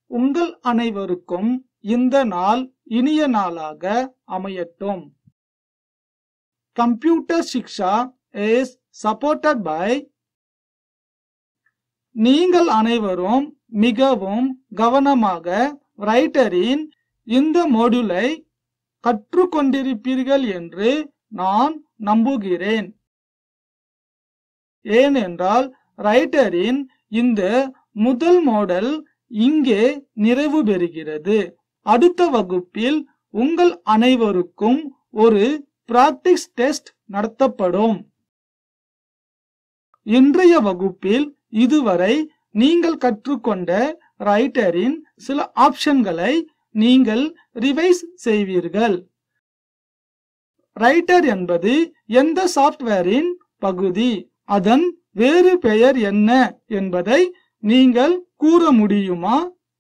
உங்கள் அனைவருக்கும் இந்த நாள் இனிய நாளாக அமையட்டும் computer Shiksha is supported by நீங்கள் அனைவரும் மிகவும் கவனமாக ரைட்டரின் இந்த மாடியூலை கற்றுக்கொண்டிருப்பீர்கள் என்று நான் நம்புகிறேன் ஏனென்றால் ரைட்டரின் இந்த முதல் மாடல் இங்கே நிறைவு பெறுகிறது அடுத்த வகுப்பில் உங்கள் அனைவருக்கும் ஒரு பிராக்டிஸ் டெஸ்ட் நடத்தப்படும் இன்றைய வகுப்பில் இதுவரை நீங்கள் கற்றுக்கொண்ட ரைட்டரின் சில ஆப்ஷன்களை நீங்கள் ரிவைஸ் செய்வீர்கள் ரைட்டர் என்பது எந்த சாஃப்ட்வேரின் பகுதி அதன் வேறு பெயர் என்ன என்பதை நீங்கள் கூற முடியுமா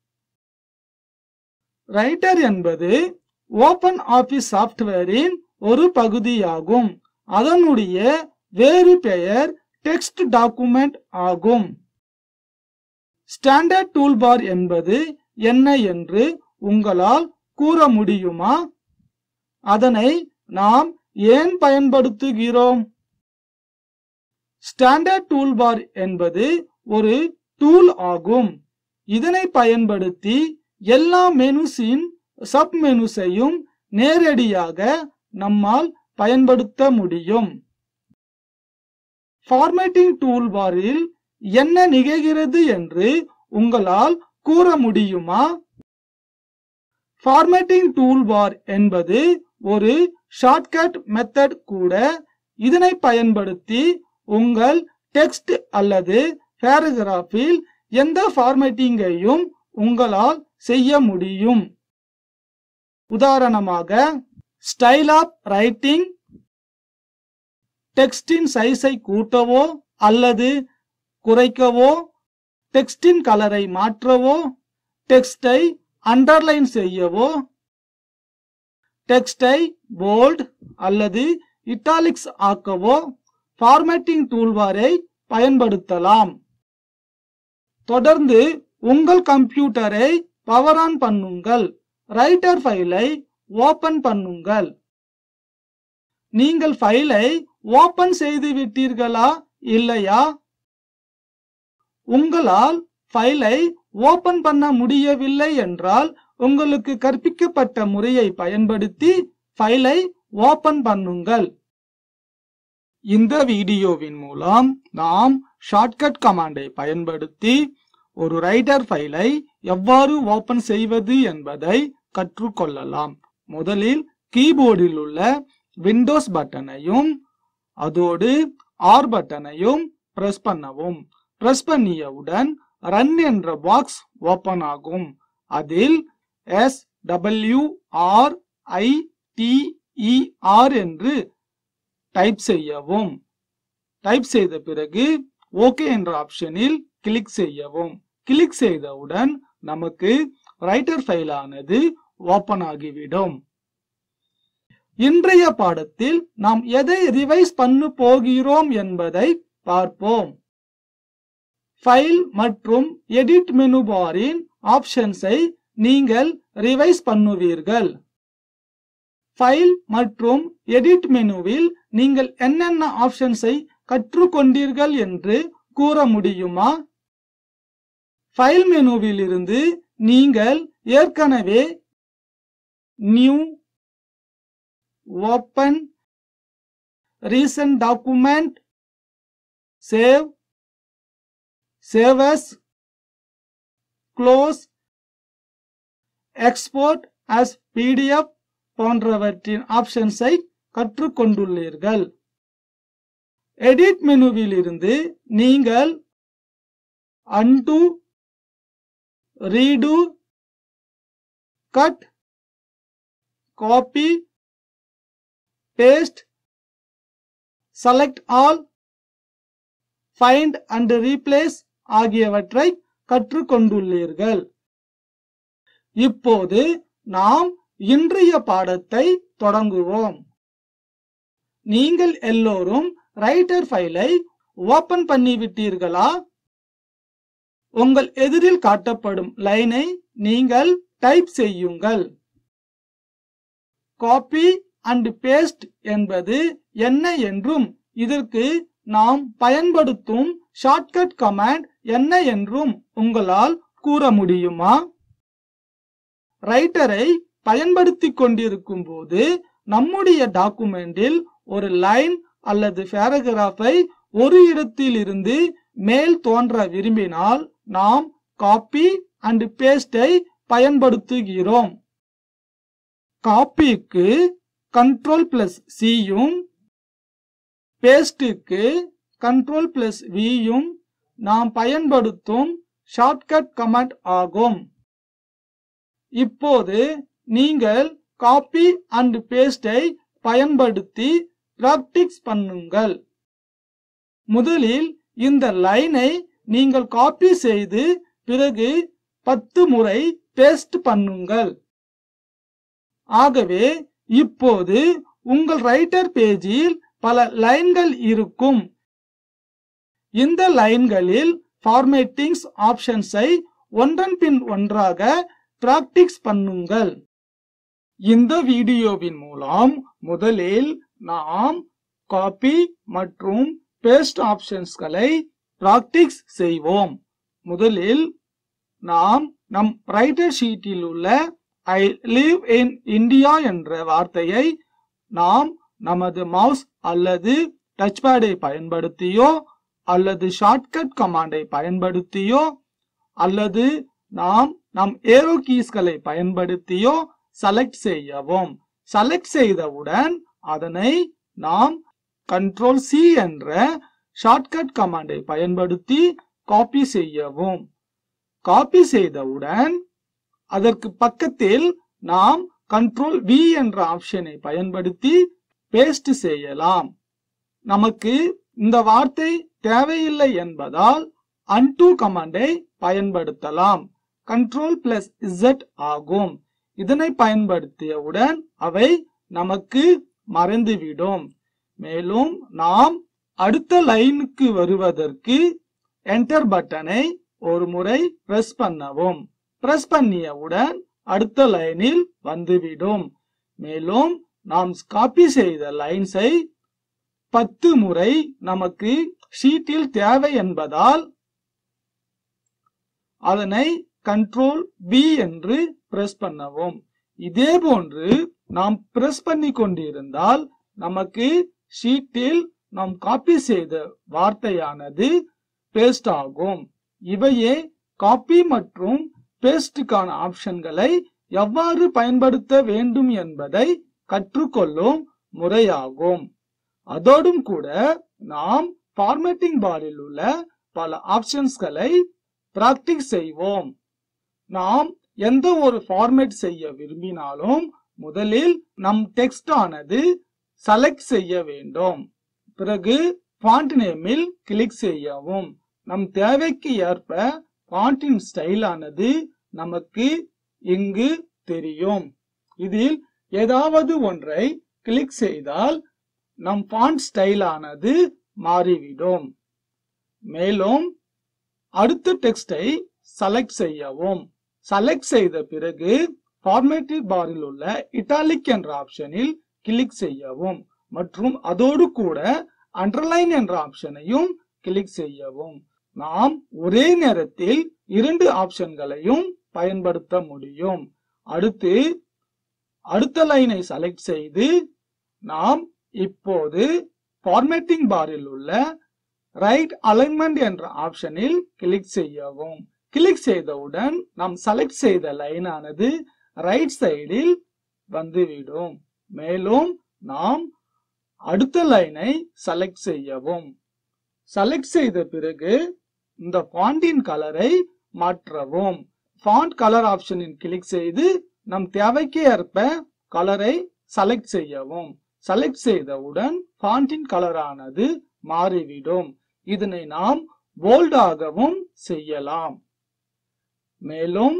ரைட்டர் என்பது ஓபன் ஆபீஸ் சாஃப்ட்வேரின் ஒரு பகுதியாகும் அதனுடைய வேறு பெயர் டெக்ஸ்ட் டாக்குமெண்ட் ஆகும் ஸ்டாண்டர்ட் டூல்பார் என்பது என்ன என்று உங்களால் கூற முடியுமா அதனை நாம் ஏன் பயன்படுத்துகிறோம் ஸ்டாண்டர்ட் டூல்பார் என்பது ஒரு டூல் ஆகும் இதனை பயன்படுத்தி எல்லா மெனுஸின் சப் மெனுஸையும் நேரடியாக நம்மால் பயன்படுத்த முடியும் ஃபார்மேட்டிங் டூல்பாரில் என்ன நிகழ்கிறது என்று உங்களால் கூற முடியுமா ஃபார்மேட்டிங் டூல்பார் என்பது ஒரு ஷார்ட்கட் மெத்தட் கூட இதனை பயன்படுத்தி உங்கள் டெக்ஸ்ட் அல்லது பேராகிராஃபில் எந்த ஃபார்மேட்டிங்கையும் உங்களால் செய்ய முடியும் உதாரணமாக ஸ்டைல் ஆப் ரைட்டிங் டெக்ஸ்டின் சைஸை கூட்டவோ அல்லது குறைக்கவோ டெக்ஸ்டின் கலரை மாற்றவோ டெக்ஸ்டை அண்டர்லைன் செய்யவோ டெக்ஸ்டை போல்ட் அல்லது இட்டாலிக்ஸ் ஆக்கவோ ஃபார்மேட்டிங் டூல்பாரை பயன்படுத்தலாம் தொடர்ந்து உங்கள் கம்ப்யூட்டரை பவர் ஆன் பண்ணுங்கள் ரைட்டர் ஃபைலை ஓபன் பண்ணுங்கள் நீங்கள் ஃபைலை ஓபன் செய்து விட்டீர்களா இல்லையா உங்களால் ஃபைலை ஓபன் பண்ண முடியவில்லை என்றால் உங்களுக்கு கற்பிக்கப்பட்ட முறையை பயன்படுத்தி ஃபைலை ஓபன் பண்ணுங்கள் இந்த வீடியோவின் மூலம் நாம் ஷார்ட்கட் கமாண்டை பயன்படுத்தி ஒரு ரைட்டர் ஃபைலை எவ்வாறு ஓபன் செய்வது என்பதை கற்றுக்கொள்ளலாம் முதலில் கீபோர்டில் உள்ள விண்டோஸ் பட்டனையும் அதோடு ஆர் பட்டனையும் பிரஸ் பண்ணவும் பிரஸ் பண்ணியவுடன் ரன் என்ற பாக்ஸ் ஓபன் ஆகும் அதில் S W R I T E R என்று டைப் செய்யவும் டைப் செய்த பிறகு ஓகே என்ற ஆப்ஷனில் கிளிக் செய்யவும் கிளிக் செய்தவுடன் நமக்கு ரைட்டர் ஃபைலானது ஓபன் ஆகிவிடும் இன்றைய பாடத்தில் நாம் எதை ரிவைஸ் பண்ண போகிறோம் என்பதை பார்ப்போம் ஃபைல் மற்றும் எடிட் மெனு பாரின் ஆப்ஷன்ஸை நீங்கள் ரிவைஸ் பண்ணுவீர்கள் ஃபைல் மற்றும் எடிட் மெனுவில் நீங்கள் என்னென்ன ஆப்ஷன்ஸை கற்றுக்கொண்டீர்கள் என்று கூற முடியுமா ஃபைல் மெனுவில் இருந்து நீங்கள் ஏற்கனவே new open recent document save save as close export as PDF போன்றவற்றின் ஆப்ஷன்ஸை கற்றுக்கொண்டுள்ளீர்கள் எடிட் மெனுவில் இருந்து நீங்கள் undo redo cut copy paste select all find and replace ஆகியவற்றை கற்றுக்கொண்டுள்ளீர்கள் இப்போது நாம் இன்றைய பாடத்தை தொடங்குவோம் நீங்கள் எல்லோரும் ரைட்டர் ஃபைலை ஓபன் பண்ணிவிட்டீர்களா உங்கள் எதிரில் காட்டப்படும் லைனை நீங்கள் டைப் செய்யுங்கள் காப்பி அண்ட் பேஸ்ட் என்பது என்ன என்றும் இதற்கு நாம் பயன்படுத்தும் ஷார்ட்கட் கமாண்ட் என்ன என்றும் உங்களால் கூற முடியுமா ரைட்டரை பயன்படுத்திக் கொண்டிருக்கும் போது நம்முடைய டாக்குமெண்டில் ஒரு லைன் அல்லது பேராகிராஃபை ஒரு இடத்தில் இருந்து மேல் தோன்ற விரும்பினால் நாம் காப்பி அண்ட் பேஸ்டை பயன்படுத்துகிறோம் காப்பிக்கு கண்ட்ரோல் பிளஸ் சியும் பேஸ்டுக்கு கண்ட்ரோல் பிளஸ் வியும் நாம் பயன்படுத்தும் ஷார்ட்கட் கமாண்ட் ஆகும் இப்போது நீங்கள் காப்பி அண்ட் பேஸ்டை பயன்படுத்தி பிராக்டிஸ் பண்ணுங்கள் முதலில் இந்த லைனை நீங்கள் காப்பி செய்து பிறகு பத்து முறை பேஸ்ட் பண்ணுங்கள் ஆகவே இப்போது உங்கள் ரைட்டர் பேஜில் பல லைன்கள் இருக்கும் இந்த லைன்களில் ஃபார்மேட்டிங்ஸ் ஆப்ஷன்ஸை ஒன்றன் பின் ஒன்றாக பிராக்டிஸ் பண்ணுங்கள் இந்த வீடியோவின் மூலம் முதலில் நாம் காப்பி மற்றும் பேஸ்ட் ஆப்ஷன்ஸ்களை பிராக்டிஸ் செய்வோம் முதலில் நாம் நம் ரைட்டர் ஷீட்டில் உள்ள ஐ லிவ் இன் இந்தியா என்ற வார்த்தையை நாம் நமது மவுஸ் அல்லது டச் பேடை பயன்படுத்தியோ அல்லது ஷார்ட்கட் கமாண்டை பயன்படுத்தியோ அல்லது நாம் நம் ஏரோ கீஸ்களை பயன்படுத்தியோ செலக்ட் செய்யவும் செலக்ட் செய்தவுடன் அதனை நாம் கண்ட்ரோல் சி என்ற ஷார்ட்கட் கமாண்டை பயன்படுத்தி காப்பி செய்யவும் காப்பி செய்தவுடன் அதற்கு பக்கத்தில் நாம் கண்ட்ரோல் வி என்ற ஆப்ஷனை பயன்படுத்தி பேஸ்ட் செய்யலாம் நமக்கு இந்த வார்த்தை தேவையில்லை என்பதால் அன்டு கமாண்டை பயன்படுத்தலாம் கண்ட்ரோல் பிளஸ் இசட் ஆகும் இதனை பயன்படுத்தியவுடன் அவை நமக்கு மறைந்துவிடும் மேலும் நாம் அடுத்த லைனுக்கு வருவதற்கு என்டர் பட்டனை ஒரு முறை பிரஸ் பண்ணவும் பிரஸ் பண்ணியவுடன் அடுத்த லைனில் வந்துவிடும் மேலும் நாம் காப்பி செய்த லைன்ஸை பத்து முறை நமக்கு ஷீட்டில் தேவை என்பதால் அதனை கண்ட்ரோல் பி என்று பிரஸ் பண்ணவும் இதே போன்று நாம் பிரஸ் பண்ணி கொண்டிருந்தால் நமக்கு ஷீட்டில் நாம் காப்பி செய்த வார்த்தையானது பேஸ்ட் ஆகும் இவையே காப்பி மற்றும் பேஸ்டுக்கான ஆப்ஷன்களை எவ்வாறு பயன்படுத்த வேண்டும் என்பதை கற்றுக்கொள்ளும் முறையாகும் அதோடும் கூட நாம் ஃபார்மேட்டிங் பாரில் உள்ள பல ஆப்ஷன்ஸ்களை பிராக்டிஸ் செய்வோம் நாம் எந்த ஒரு ஃபார்மேட் செய்ய விரும்பினாலும் முதலில் நம் டெக்ஸ்ட் ஆனது செலக்ட் செய்ய வேண்டும் பிறகு ஃபாண்ட் நேமில் கிளிக் செய்யவும் நம் தேவைக்கு ஏற்ப ஃபாண்டின் ஸ்டைல் ஆனது நமக்கு இங்கு தெரியும் இதில் ஏதாவது ஒன்றை கிளிக் செய்தால் நம் ஃபாண்ட் ஸ்டைல் ஆனது மாறிவிடும் மேலும் அடுத்த டெக்ஸ்டை செலக்ட் செய்யவும் செலக்ட் செய்த பிறகு ஃபார்மேட்டிவ் பாரில் உள்ள இட்டாலிக் என்ற ஆப்ஷனில் கிளிக் செய்யவும் மற்றும் அதோடு கூட அண்டர்லைன் என்ற ஆப்ஷனையும் கிளிக் செய்யவும் நாம் ஒரே நேரத்தில் இரண்டு ஆப்ஷன்களையும் பயன்படுத்த முடியும் அடுத்து அடுத்த லைனை செலக்ட் செய்து நாம் இப்போது ஃபார்மேட்டிங் பாரில் உள்ள ரைட் அலைன்மெண்ட் என்ற ஆப்ஷனில் கிளிக் செய்யவும் கிளிக் செய்தவுடன் நாம் செலக்ட் செய்த லைன் ஆனது ரைட் சைடில் வந்துவிடும் மேலும் நாம் அடுத்த லைனை செலக்ட் செய்யவும் செலக்ட் செய்த பிறகு இந்த ஃபாண்டின் கலரை மாற்றவும் ஃபாண்ட் கலர் ஆப்ஷனில் கிளிக் செய்து நம் தேவைக்கு ஏற்ப கலரை செலக்ட் செய்யவும் செலக்ட் செய்தவுடன் ஃபாண்டின் கலரானது மாறிவிடும் இதனை நாம் போல்டாகவும் செய்யலாம் மேலும்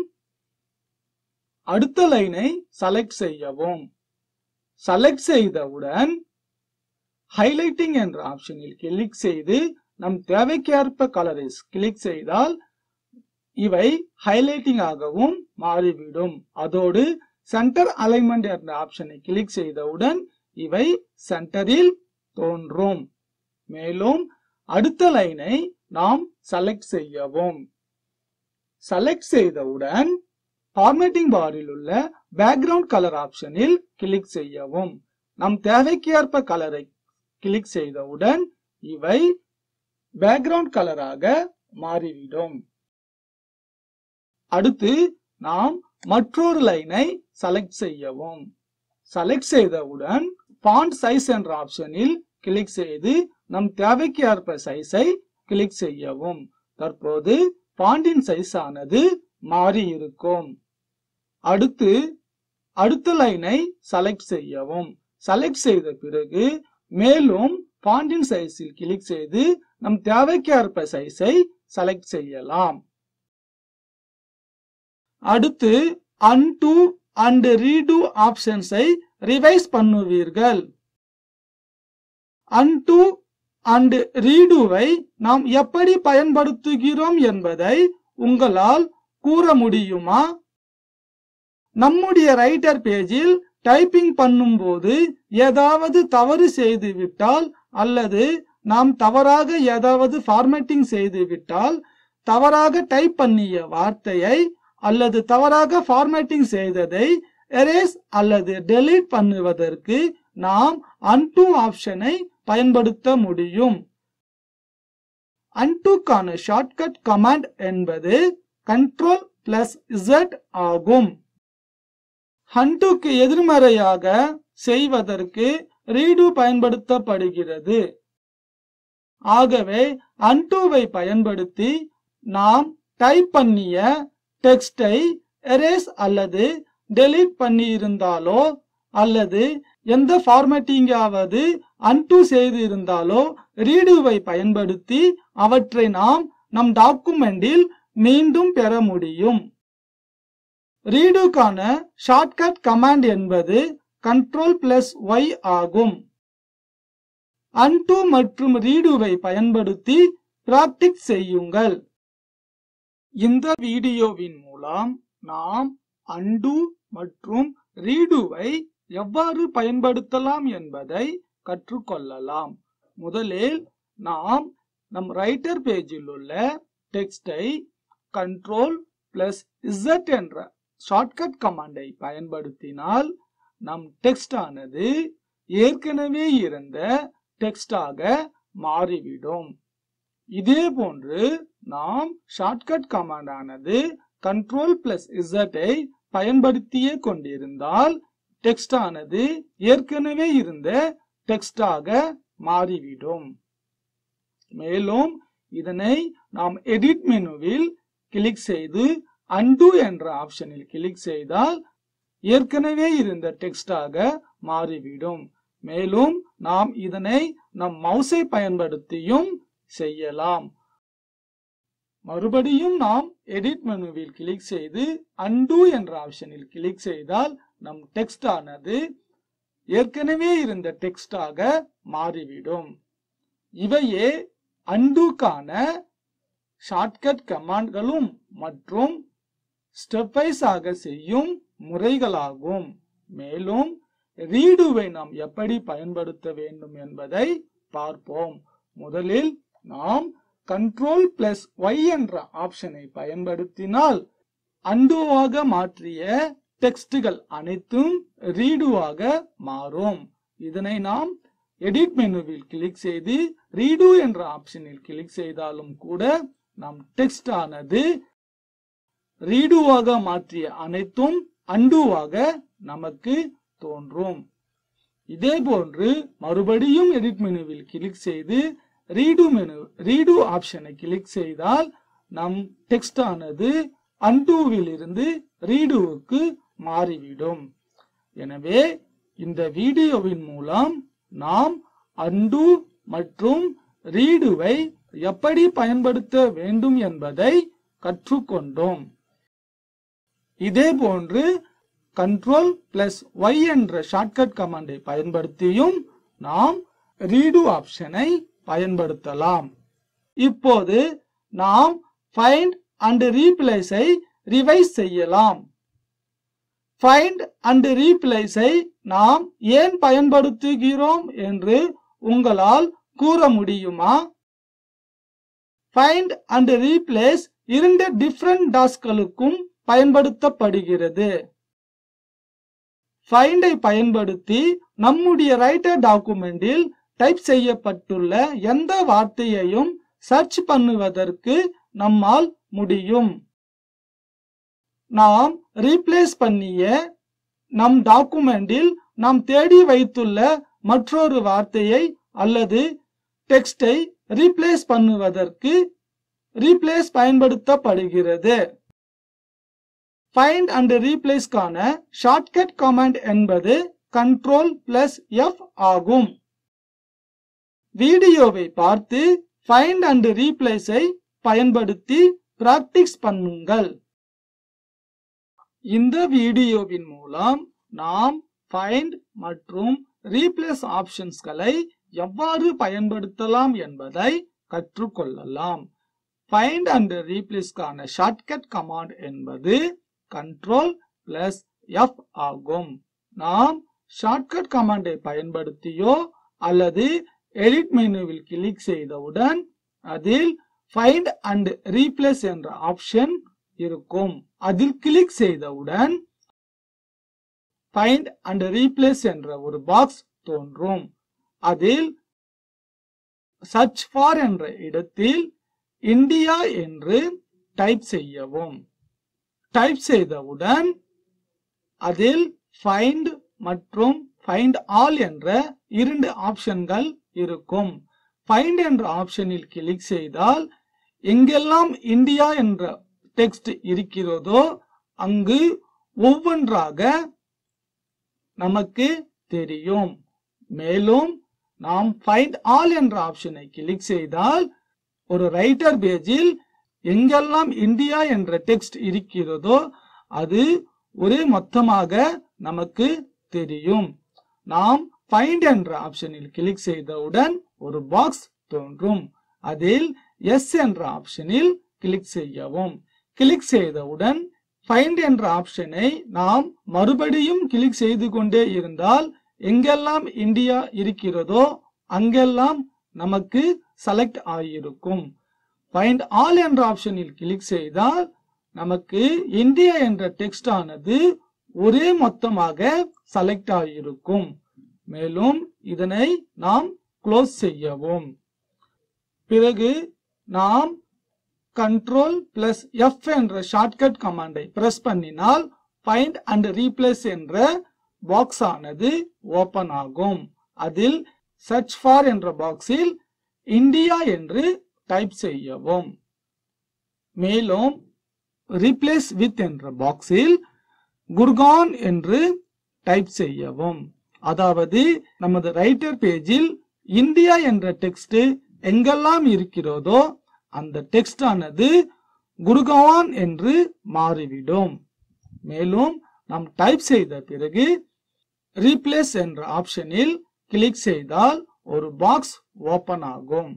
அடுத்த லைனை செலக்ட் செய்யவும் செலக்ட் செய்தவுடன் ஹைலைட்டிங் என்ற ஆப்ஷனில் கிளிக் செய்து நம் தேவைக்கேற்ப கலரை கிளிக் செய்தால் இவை ஹைலைட்டிங் ஆகவும் மாறிவிடும் அதோடு சென்டர் அலைன்மெண்ட் என்ற ஆப்ஷனை கிளிக் செய்தவுடன் இவை சென்டரில் தோன்றும் மேலும் அடுத்த லைனை நாம் செலக்ட் செய்யவும் செலக்ட் செய்தவுடன் ஃபார்மேட்டிங் பாரில் உள்ள பேக்ரவுண்ட் கலர் ஆப்ஷனில் கிளிக் செய்யவும் நம் தேவைக்கு ஏற்ப கலரை கிளிக் செய்தவுடன் இவை பேக்ரவுண்ட் கலராக மாறிவிடும் அடுத்து நாம் மற்றொரு லைனை செலக்ட் செய்யவும் செலக்ட் செய்தவுடன் ஃபாண்ட் சைஸ் என்ற ஆப்ஷனில் கிளிக் செய்து நம் தேவைக்கு ஏற்ப சைஸை கிளிக் செய்யவும் தற்போது ஃபாண்டின் சைஸ் ஆனது மாறி இருக்கும் அடுத்து அடுத்த லைனை செலக்ட் செய்யவும் செலக்ட் செய்த பிறகு மேலும் ஃபாண்டின் சைஸில் கிளிக் செய்து நம் தேவைக்கு ஏற்ப சைஸை செலக்ட் செய்யலாம் அடுத்து அன்டு அண்ட் ரீடு ஆப்ஷன்ஸை ரிவைஸ் பண்ணுவீர்கள் அன்டு அண்ட் ரீடுவை நாம் எப்படி பயன்படுத்துகிறோம் என்பதை உங்களால் கூற முடியுமா நம்முடைய ரைட்டர் பேஜில் டைப்பிங் பண்ணும்போது ஏதாவது தவறு செய்து விட்டால் அல்லது நாம் தவறாக ஏதாவது ஃபார்மேட்டிங் செய்து விட்டால் தவறாக டைப் பண்ணிய வார்த்தையை அல்லது தவறாக ஃபார்மேட்டிங் செய்ததை எரேஸ் அல்லது டெலீட் பண்ணுவதற்கு நாம் அன்டு ஆப்ஷனை பயன்படுத்த முடியும் அன்டுக்கான ஷார்ட்கட் கமாண்ட் என்பது கண்ட்ரோல் பிளஸ் Z ஆகும் ஹண்டுக்கு எதிர்மறையாக செய்வதற்கு ரீடு பயன்படுத்தப்படுகிறது ஆகவே அன்டுவை பயன்படுத்தி நாம் டைப் பண்ணிய டெக்ஸ்டை எரேஸ் அல்லது டெலீட் பண்ணி இருந்தாலோ அல்லது எந்த ஃபார்மேட்டிங்காவது அன்டு செய்து இருந்தாலோ ரீடுவை பயன்படுத்தி அவற்றை நாம் நம் டாக்குமெண்டில் மீண்டும் பெற முடியும் ரீடுக்கான ஷார்ட்கட் கமாண்ட் என்பது கண்ட்ரோல் பிளஸ் ஒய் ஆகும் அன்டு மற்றும் ரீடுவை பயன்படுத்தி பிராக்டிஸ் செய்யுங்கள் இந்த வீடியோவின் மூலம் நாம் அன்டு மற்றும் ரீடுவை எவ்வாறு பயன்படுத்தலாம் என்பதை கற்றுக்கொள்ளலாம் முதலில் நாம் நம் ரைட்டர் பேஜில் உள்ள டெக்ஸ்டை கண்ட்ரோல் பிளஸ் Z என்ற ஷார்ட்கட் கமாண்டை பயன்படுத்தினால் நம் டெக்ஸ்ட் ஆனது ஏற்கனவே இருந்த டெக்ஸ்டாக மாறிவிடும் இதே போன்று நாம் ஷார்ட்கட் கமாண்ட் ஆனது கண்ட்ரோல் பிளஸ் ஐ பயன்படுத்தியே கொண்டிருந்தால் டெக்ஸ்ட் ஆனது ஏற்கனவே இருந்த டெக்ஸ்டாக மாறிவிடும் மேலும் இதனை நாம் எடிட் மெனுவில் கிளிக் செய்து அன்டு என்ற ஆப்ஷனில் கிளிக் செய்தால் ஏற்கனவே இருந்த டெக்ஸ்டாக மாறிவிடும் மேலும் நாம் இதனை நம் மவுஸை பயன்படுத்தியும் செய்யலாம் மறுபடியும் நாம் எடிட் மெனுவில் கிளிக் செய்து அன்டு என்ற ஆப்ஷனில் கிளிக் செய்தால் நம் டெக்ஸ்ட் ஆனது ஏற்கனவே இருந்த டெக்ஸ்டாக மாறிவிடும் இவையே அன்டுக்கான ஷார்ட்கட் கமாண்ட்களும் மற்றும் ஸ்டெப் வைஸ் ஆக செய்யும் முறைகளாகும் மேலும் ரீடுவை நாம் எப்படி பயன்படுத்த வேண்டும் என்பதை பார்ப்போம் முதலில் நாம் கண்ட்ரோல் பிளஸ் ஒய் என்ற ஆப்ஷனை பயன்படுத்தினால் அண்டுவாக மாற்றிய டெக்ஸ்டுகள் அனைத்தும் ரீடுவாக மாறும் இதனை நாம் எடிட் மெனுவில் கிளிக் செய்து ரீடு என்ற ஆப்ஷனில் கிளிக் செய்தாலும் கூட நம் டெக்ஸ்ட் ஆனது ரீடுவாக மாற்றிய அனைத்தும் அண்டுவாக நமக்கு தோன்றும் இதே போன்று மறுபடியும் எடிட் மெனுவில் கிளிக் செய்து ரீடு மெனு ரீடு ஆப்ஷனை கிளிக் செய்தால் நம் டெக்ஸ்ட் ஆனது அன்டூவில் இருந்து ரீடுவுக்கு மாறிவிடும் எனவே இந்த வீடியோவின் மூலம் நாம் அன்டு மற்றும் ரீடுவை எப்படி பயன்படுத்த வேண்டும் என்பதை கற்றுக்கொண்டோம் இதே போன்று கண்ட்ரோல் பிளஸ் ஒய் என்ற ஷார்ட்கட் கமாண்டை பயன்படுத்தியும் நாம் ரீடு ஆப்ஷனை பயன்படுத்தலாம் இப்போது நாம் ஃபைண்ட் அண்ட் ரீப்ளேஸை ரிவைஸ் செய்யலாம் ஃபைண்ட் அண்ட் ரீப்ளேஸை நாம் ஏன் பயன்படுத்துகிறோம் என்று உங்களால் கூற முடியுமா ஃபைண்ட் அண்ட் ரீப்ளேஸ் இரண்டு டிஃப்ரெண்ட் டாஸ்களுக்கும் பயன்படுத்தப்படுகிறது ஃபைண்டை பயன்படுத்தி நம்முடைய ரைட்டர் டாக்குமெண்டில் டைப் செய்யப்பட்டுள்ள எந்த வார்த்தையையும் சர்ச் பண்ணுவதற்கு நம்மால் முடியும் நாம் ரீப்ளேஸ் பண்ணிய நம் டாக்குமெண்டில் நாம் தேடி வைத்துள்ள மற்றொரு வார்த்தையை அல்லது டெக்ஸ்டை ரீப்ளேஸ் பண்ணுவதற்கு ரீப்ளேஸ் பயன்படுத்தப்படுகிறது ஃபைண்ட் அண்ட் ரீப்ளேஸ்க்கான ஷார்ட்கட் கமாண்ட் என்பது கண்ட்ரோல் பிளஸ் எஃப் ஆகும் வீடியோவை பார்த்து ஃபைண்ட் அண்ட் ரீப்ளேஸை பயன்படுத்தி பிராக்டிஸ் பண்ணுங்கள் இந்த வீடியோவின் மூலம் நாம் ஃபைண்ட் மற்றும் ரீப்ளேஸ் ஆப்ஷன்ஸ்களை எவ்வாறு பயன்படுத்தலாம் என்பதை கற்றுக்கொள்ளலாம் ஃபைண்ட் அண்ட் ரீப்ளேஸ்க்கான ஷார்ட்கட் கமாண்ட் என்பது கண்ட்ரோல் பிளஸ் எஃப் ஆகும் நாம் ஷார்ட்கட் கமாண்டை பயன்படுத்தியோ அல்லது எடிட் மெனுவில் கிளிக் செய்தவுடன் அதில் ஃபைண்ட் அண்ட் ரீப்ளேஸ் என்ற ஆப்ஷன் இருக்கும் அதில் கிளிக் செய்தவுடன் ஃபைண்ட் அண்ட் ரீப்ளேஸ் என்ற ஒரு பாக்ஸ் தோன்றும் அதில் சர்ச் ஃபார் என்ற இடத்தில் இந்தியா என்று டைப் செய்யவும் டைப் செய்தவுடன் அதில் ஃபைண்ட் மற்றும் ஃபைண்ட் ஆல் என்ற இரண்டு ஆப்ஷன்கள் இருக்கும் ஃபைண்ட் என்ற ஆப்ஷனில் கிளிக் செய்தால் எங்கெல்லாம் இந்தியா என்ற டெக்ஸ்ட் இருக்கிறதோ அங்கு ஒவ்வொன்றாக நமக்கு தெரியும் மேலும் நாம் ஃபைண்ட் ஆல் என்ற ஆப்ஷனை கிளிக் செய்தால் ஒரு ரைட்டர் பேஜில் எங்கெல்லாம் இந்தியா என்ற டெக்ஸ்ட் இருக்கிறதோ அது ஒரே மொத்தமாக நமக்கு தெரியும் நாம் ஃபைண்ட் என்ற ஆப்ஷனில் கிளிக் செய்தவுடன் ஒரு பாக்ஸ் தோன்றும் அதில் எஸ் என்ற ஆப்ஷனில் கிளிக் செய்யவும் கிளிக் செய்தவுடன் ஃபைண்ட் என்ற ஆப்ஷனை நாம் மறுபடியும் கிளிக் செய்து கொண்டே இருந்தால் எங்கெல்லாம் இந்தியா இருக்கிறதோ அங்கெல்லாம் நமக்கு செலக்ட் ஆகியிருக்கும் ஃபைண்ட் ஆல் என்ற ஆப்ஷனில் கிளிக் செய்தால் நமக்கு இந்தியா என்ற டெக்ஸ்ட் ஆனது ஒரே மொத்தமாக செலக்ட் ஆகியிருக்கும் மேலும் இதனை நாம் க்ளோஸ் செய்யவும் பிறகு நாம் கண்ட்ரோல் பிளஸ் எஃப் என்ற ஷார்ட்கட் கமாண்டை பிரஸ் பண்ணினால் ஃபைண்ட் அண்ட் ரீப்ளேஸ் என்ற பாக்ஸ் ஆனது ஓபன் ஆகும் அதில் சர்ச் ஃபார் என்ற பாக்ஸில் இந்தியா என்று டைப் செய்யவும் மேலும் ரீப்ளேஸ் வித் என்ற பாக்ஸில் குர்கான் என்று டைப் செய்யவும் அதாவது நமது ரைட்டர் பேஜில் இந்தியா என்ற டெக்ஸ்ட் எங்கெல்லாம் இருக்கிறதோ அந்த டெக்ஸ்ட் ஆனது குருகவான் என்று மாறிவிடும் மேலும் நாம் டைப் செய்த பிறகு ரீப்ளேஸ் என்ற ஆப்ஷனில் கிளிக் செய்தால் ஒரு பாக்ஸ் ஓபன் ஆகும்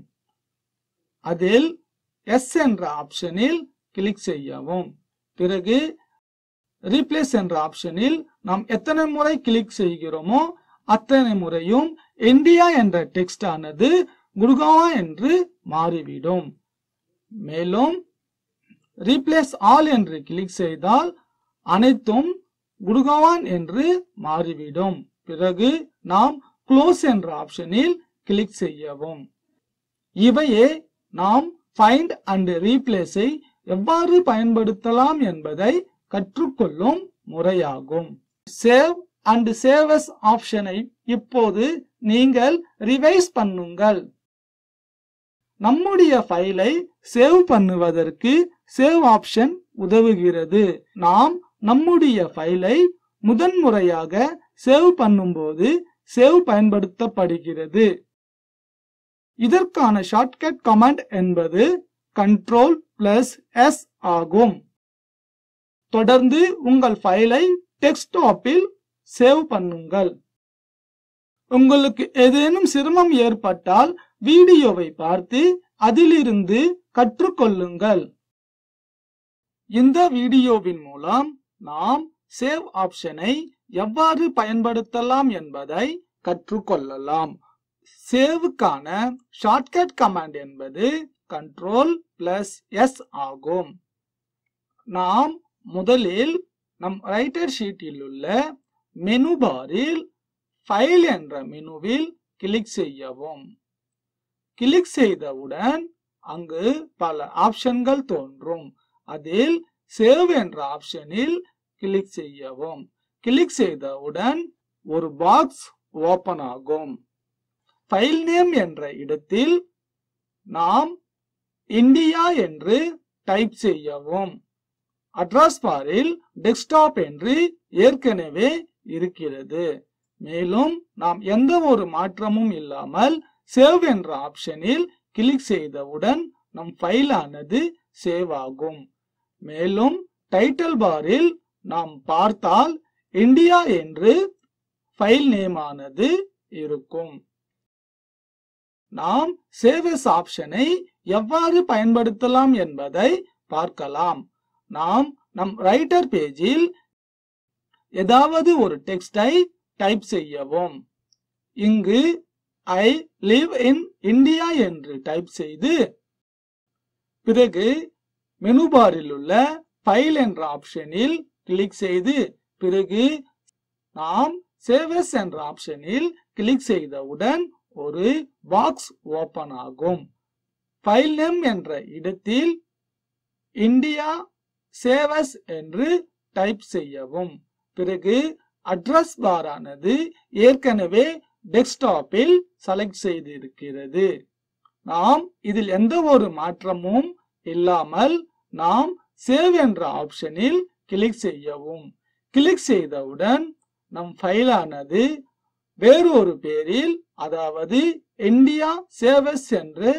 அதில் எஸ் என்ற ஆப்ஷனில் கிளிக் செய்யவும் பிறகு ரீப்ளேஸ் என்ற ஆப்ஷனில் நாம் எத்தனை முறை கிளிக் செய்கிறோமோ அத்தனை முறையும் இந்தியா என்ற டெக்ஸ்ட் ஆனது குருகாவா என்று மாறிவிடும் மேலும் ரீப்ளேஸ் ஆல் என்று கிளிக் செய்தால் அனைத்தும் குருகாவான் என்று மாறிவிடும் பிறகு நாம் க்ளோஸ் என்ற ஆப்ஷனில் கிளிக் செய்யவும் இவையே நாம் ஃபைண்ட் அண்ட் ரீப்ளேஸை எவ்வாறு பயன்படுத்தலாம் என்பதை கற்றுக்கொள்ளும் முறையாகும் சேவ் அண்ட் சேவஸ் ஆப்ஷனை இப்போது நீங்கள் ரிவைஸ் பண்ணுங்கள் நம்முடைய ஃபைலை சேவ் பண்ணுவதற்கு சேவ் ஆப்ஷன் உதவுகிறது நாம் நம்முடைய ஃபைலை முதன்முறையாக சேவ் பண்ணும்போது சேவ் பயன்படுத்தப்படுகிறது இதற்கான ஷார்ட்கட் கமாண்ட் என்பது கண்ட்ரோல் பிளஸ் எஸ் ஆகும் தொடர்ந்து உங்கள் ஃபைலை டெஸ்க்டாப்பில் சேவ் பண்ணுங்கள் உங்களுக்கு ஏதேனும் சிரமம் ஏற்பட்டால் வீடியோவை பார்த்து அதிலிருந்து கற்றுக்கொள்ளுங்கள் இந்த வீடியோவின் மூலம் நாம் சேவ் ஆப்ஷனை எவ்வாறு பயன்படுத்தலாம் என்பதை கற்றுக்கொள்ளலாம் சேவுக்கான ஷார்ட்கட் கமாண்ட் என்பது கண்ட்ரோல் பிளஸ் எஸ் ஆகும் நாம் முதலில் நம் ரைட்டர் ஷீட்டில் உள்ள மெனு பாரில் ஃபைல் என்ற மெனுவில் கிளிக் செய்யவும் கிளிக் செய்தவுடன் அங்கு பல ஆப்ஷன்கள் தோன்றும் அதில் சேவ் என்ற ஆப்ஷனில் கிளிக் செய்யவும் கிளிக் செய்தவுடன் ஒரு பாக்ஸ் ஓபன் ஆகும் ஃபைல் நேம் என்ற இடத்தில் நாம் இந்தியா என்று டைப் செய்யவும் அட்ரஸ் பாரில் டெஸ்க்டாப் என்று ஏற்கனவே இருக்கிறது மேலும் நாம் எந்த ஒரு மாற்றமும் இல்லாமல் சேவ் என்ற ஆப்ஷனில் கிளிக் செய்தவுடன் நம் ஃபைல் ஆனது சேவ் ஆகும் மேலும் டைட்டில் பாரில் நாம் பார்த்தால் இந்தியா என்று ஃபைல் நேம் ஆனது இருக்கும் நாம் சேவஸ் ஆப்ஷனை எவ்வாறு பயன்படுத்தலாம் என்பதை பார்க்கலாம் நாம் நம் ரைட்டர் பேஜில் ஏதாவது ஒரு டெக்ஸ்டை டைப் செய்யவும் இங்கு ஐ லிவ் இன் இந்தியா என்று டைப் செய்து பிறகு மெனு பாரில் உள்ள ஃபைல் என்ற ஆப்ஷனில் கிளிக் செய்து பிறகு நாம் சேவஸ் என்ற ஆப்ஷனில் கிளிக் செய்தவுடன் ஒரு பாக்ஸ் ஓபன் ஆகும் ஃபைல் நேம் என்ற இடத்தில் இந்தியா சேவஸ் என்று டைப் செய்யவும் பிறகு அட்ரஸ் பார் ஆனது ஏற்கனவே டெஸ்க்டாப்பில் செலக்ட் செய்திருக்கிறது நாம் இதில் எந்த ஒரு மாற்றமும் இல்லாமல் நாம் சேவ் என்ற ஆப்ஷனில் கிளிக் செய்யவும் கிளிக் செய்தவுடன் நம் ஃபைலானது வேறு ஒரு பேரில் அதாவது இந்தியா சேவஸ் என்று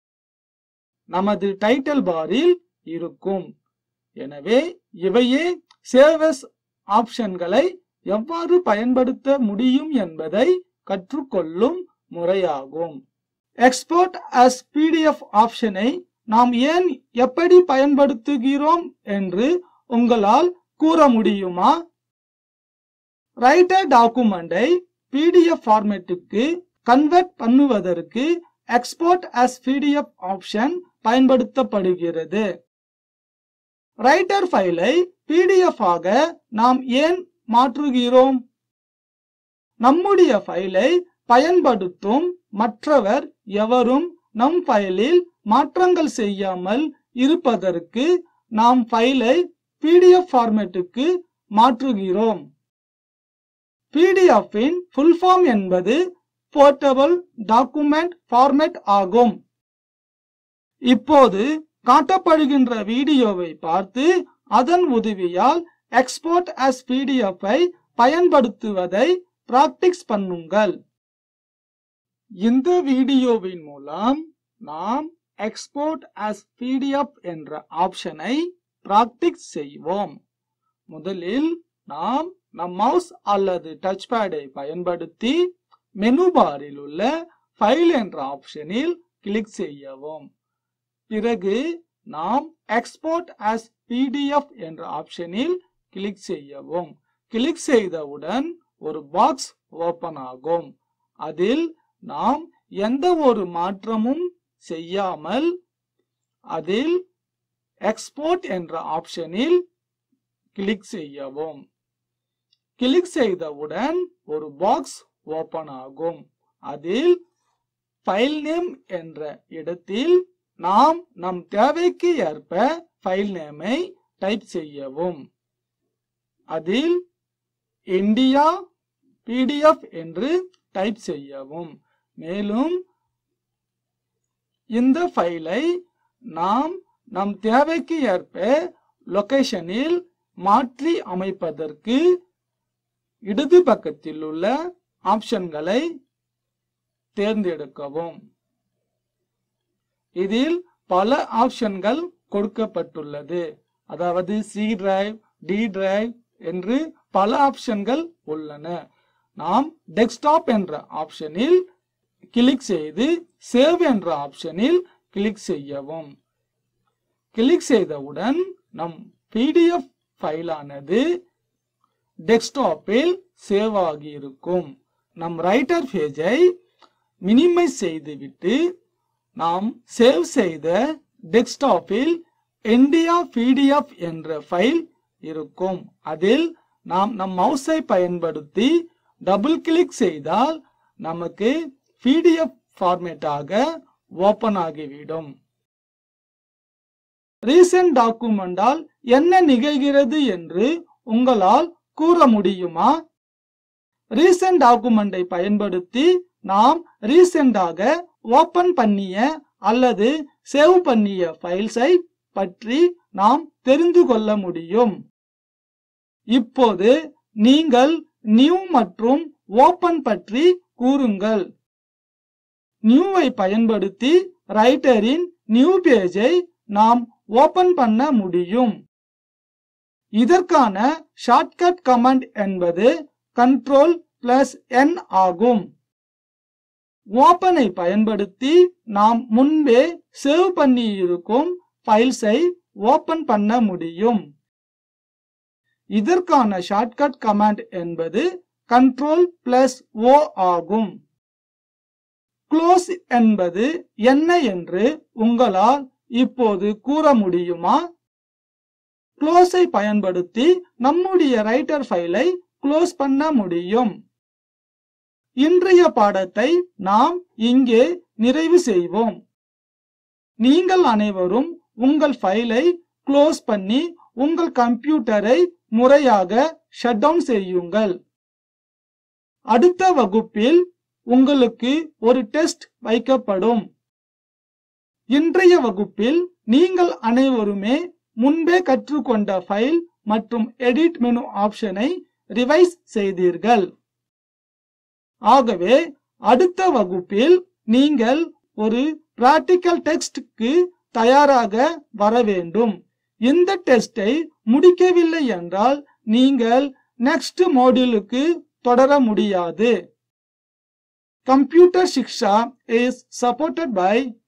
நமது டைட்டில் பாரில் இருக்கும் எனவே இவையே சேவஸ் ஆப்ஷன்களை எவ்வாறு பயன்படுத்த முடியும் என்பதை கற்றுக்கொள்ளும் முறையாகும் எக்ஸ்போர்ட் as பிடிஎஃப் ஆப்ஷனை நாம் ஏன் எப்படி பயன்படுத்துகிறோம் என்று உங்களால் கூற முடியுமா ரைட்டர் டாக்குமெண்டை பிடிஎஃப் ஃபார்மேட்டுக்கு கன்வெர்ட் பண்ணுவதற்கு எக்ஸ்போர்ட் as பிடிஎஃப் ஆப்ஷன் பயன்படுத்தப்படுகிறது ரைட்டர் ஃபைலை பிடிஎஃப் ஆக நாம் ஏன் மாற்றுகிறோம் நம்முடைய ஃபைலை பயன்படுத்தும் மற்றவர் எவரும் நம் ஃபைலில் மாற்றங்கள் செய்யாமல் இருப்பதற்கு நாம் ஃபைலை பிடிஎஃப் ஃபார்மேட்டுக்கு மாற்றுகிறோம் பிடிஎஃப் இன் ஃபுல் ஃபார்ம் என்பது போர்ட்டபிள் டாக்குமெண்ட் ஃபார்மேட் ஆகும் இப்போது காட்டப்படுகின்ற வீடியோவை பார்த்து அதன் உதவியால் எக்ஸ்போர்ட் as பிடிஎஃப் ஐ பயன்படுத்துவதை பிராக்டிஸ் பண்ணுங்கள் இந்த வீடியோவின் மூலம் நாம் எக்ஸ்போர்ட் as பிடிஎஃப் என்ற ஆப்ஷனை பிராக்டிஸ் செய்வோம் முதலில் நாம் நம் மவுஸ் அல்லது டச் பேடை பயன்படுத்தி மெனு பாரில் உள்ள ஃபைல் என்ற ஆப்ஷனில் கிளிக் செய்யவும் பிறகு நாம் எக்ஸ்போர்ட் as பிடிஎஃப் என்ற ஆப்ஷனில் கிளிக் செய்யவும் கிளிக் செய்தவுடன் ஒரு பாக்ஸ் ஓபன் ஆகும் அதில் நாம் எந்த ஒரு மாற்றமும் செய்யாமல் அதில் எக்ஸ்போர்ட் என்ற ஆப்ஷனில் கிளிக் செய்யவும் கிளிக் செய்தவுடன் ஒரு பாக்ஸ் ஓபன் ஆகும் அதில் ஃபைல் நேம் என்ற இடத்தில் நாம் நம் தேவைக்கு ஏற்ப ஃபைல் நேமை டைப் செய்யவும் அதில் இந்தியா பிடிஎஃப் என்று டைப் செய்யவும் மேலும் இந்த ஃபைலை நாம் நம் தேவைக்கு ஏற்ப லொகேஷனில் மாற்றி அமைப்பதற்கு இடது பக்கத்தில் உள்ள ஆப்ஷன்களை தேர்ந்தெடுக்கவும் இதில் பல ஆப்ஷன்கள் கொடுக்கப்பட்டுள்ளது அதாவது சி டிரைவ் டி டிரைவ் என்று பல ஆப்ஷன்கள் உள்ளன நாம் டெஸ்க்டாப் என்ற ஆப்ஷனில் கிளிக் செய்து சேவ் என்ற ஆப்ஷனில் கிளிக் செய்யவும் கிளிக் செய்தவுடன் நம் பிடிஎஃப் ஃபைலானது டெஸ்க்டாப்பில் சேவ் ஆகியிருக்கும் நம் ரைட்டர் பேஜை மினிமைஸ் செய்துவிட்டு நாம் சேவ் செய்த டெஸ்க்டாப்பில் இந்தியா பிடிஎஃப் என்ற ஃபைல் இருக்கும் அதில் நாம் நம் மவுஸை பயன்படுத்தி டபுள் கிளிக் செய்தால் நமக்கு பிடிஎஃப் ஃபார்மேட்டாக ஓபன் ஆகிவிடும் ரீசெண்ட் டாக்குமெண்டால் என்ன நிகழ்கிறது என்று உங்களால் கூற முடியுமா ரீசெண்ட் டாக்குமெண்டை பயன்படுத்தி நாம் ரீசெண்டாக ஓபன் பண்ணிய அல்லது சேவ் பண்ணிய ஃபைல்ஸை பற்றி நாம் தெரிந்து கொள்ள முடியும் இப்போது நீங்கள் நியூ மற்றும் ஓபன் பற்றி கூறுங்கள் நியூவை பயன்படுத்தி ரைட்டரின் நியூ பேஜை நாம் ஓபன் பண்ண முடியும் இதற்கான ஷார்ட்கட் கமாண்ட் என்பது கண்ட்ரோல் பிளஸ் என் ஆகும் ஓபனை பயன்படுத்தி நாம் முன்பே சேவ் பண்ணி இருக்கும் ஃபைல்ஸை ஓபன் பண்ண முடியும் இதற்கான ஷார்ட்கட் கமாண்ட் என்பது கண்ட்ரோல் பிளஸ் ஓ ஆகும் க்ளோஸ் என்பது என்ன என்று உங்களால் இப்போது கூற முடியுமா க்ளோஸை பயன்படுத்தி நம்முடைய ரைட்டர் ஃபைலை க்ளோஸ் பண்ண முடியும் இன்றைய பாடத்தை நாம் இங்கே நிறைவு செய்வோம் நீங்கள் அனைவரும் உங்கள் ஃபைலை க்ளோஸ் பண்ணி உங்கள் கம்ப்யூட்டரை முறையாக ஷட் டவுன் செய்யுங்கள் அடுத்த வகுப்பில் உங்களுக்கு ஒரு டெஸ்ட் வைக்கப்படும் இன்றைய வகுப்பில் நீங்கள் அனைவருமே முன்பே கற்றுக்கொண்ட ஃபைல் மற்றும் எடிட் மெனு ஆப்ஷனை ரிவைஸ் செய்தீர்கள் ஆகவே அடுத்த வகுப்பில் நீங்கள் ஒரு பிராக்டிக்கல் டெஸ்ட்க்கு தயாராக வர வேண்டும் இந்த டெஸ்டை முடிக்கவில்லை என்றால் நீங்கள் நெக்ஸ்ட் மாடியூலுக்கு தொடர முடியாது computer Shiksha is supported by